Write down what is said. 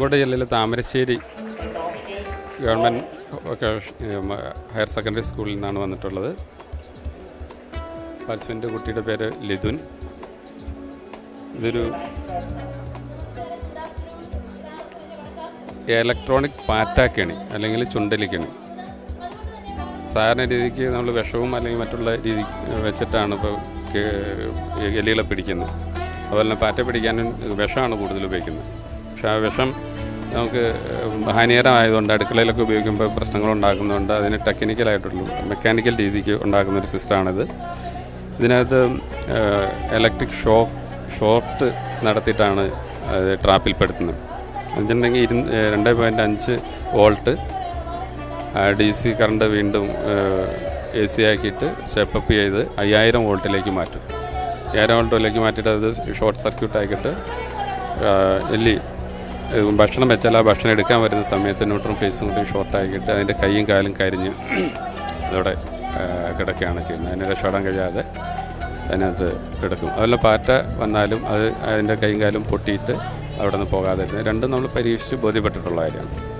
കാസർഗോഡ് ജില്ലയിലെ Thamarassery government higher secondary സ്കൂളിൽ നിന്നാണ് വന്നിട്ടുള്ളത് പാർട്ടിസിപ്പൻ്റ് കുട്ടിയുടെ പേര് ലിതുൻ ഇതൊരു ഇലക്ട്രോണിക് പാറ്റാക്കണി അല്ലെങ്കിൽ ചുണ്ടലിക്കണി സാധാരണ രീതിക്ക് നമ്മൾ വിഷവും അല്ലെങ്കിൽ മറ്റുള്ള രീതി വെച്ചിട്ടാണ് ഇപ്പോൾ എലികളെ പിടിക്കുന്നത് അതുപോലെ തന്നെ പാറ്റ പിടിക്കാനും വിഷമാണ് കൂടുതൽ ഉപയോഗിക്കുന്നത് പക്ഷേ ആ വിഷം നമുക്ക് ഹാനികരമായതുകൊണ്ട് അടുക്കളയിലൊക്കെ ഉപയോഗിക്കുമ്പോൾ പ്രശ്നങ്ങൾ ഉണ്ടാക്കുന്നതുകൊണ്ട് അതിന് ടെക്നിക്കലായിട്ടുള്ള മെക്കാനിക്കൽ രീതിക്ക് ഉണ്ടാക്കുന്ന ഒരു സിസ്റ്റമാണിത് ഇതിനകത്ത് ഇലക്ട്രിക് ഷോക്ക് ഷോർട്ട് നടത്തിയിട്ടാണ് അത് ട്രാപ്പിൽപ്പെടുത്തുന്നത് എന്നുണ്ടെങ്കിൽ ഇരു രണ്ട് പോയിൻറ്റ് അഞ്ച് വോൾട്ട് ഡി സി കറണ്ട് വീണ്ടും എ സി ആക്കിയിട്ട് സ്റ്റെപ്പപ്പ് ചെയ്ത് അയ്യായിരം വോൾട്ടിലേക്ക് മാറ്റും അയ്യായിരം വോൾട്ടിലേക്ക് മാറ്റിയിട്ട് അത് ഷോർട്ട് സർക്യൂട്ട് ആക്കിയിട്ട് എല്ലി ഭക്ഷണം വെച്ചാൽ ആ ഭക്ഷണം എടുക്കാൻ വരുന്ന സമയത്ത് ന്യൂട്രൺ ഫേസും കൂടി ഷോർട്ട് ആക്കിയിട്ട് അതിൻ്റെ കൈയും കാലും കരിഞ്ഞ് അതോടെ കിടക്കുകയാണ് ചെയ്യുന്നത് അതിനെ രക്ഷപ്പെടാൻ കഴിയാതെ അതിനകത്ത് കിടക്കും അതുപോലെ പാറ്റ വന്നാലും അത് അതിൻ്റെ കൈയും കാലും പൊട്ടിയിട്ട് അവിടെ നിന്ന് പോകാതെ രണ്ടും നമ്മൾ പരീക്ഷിച്ച് ബോധ്യപ്പെട്ടിട്ടുള്ള കാര്യമാണ്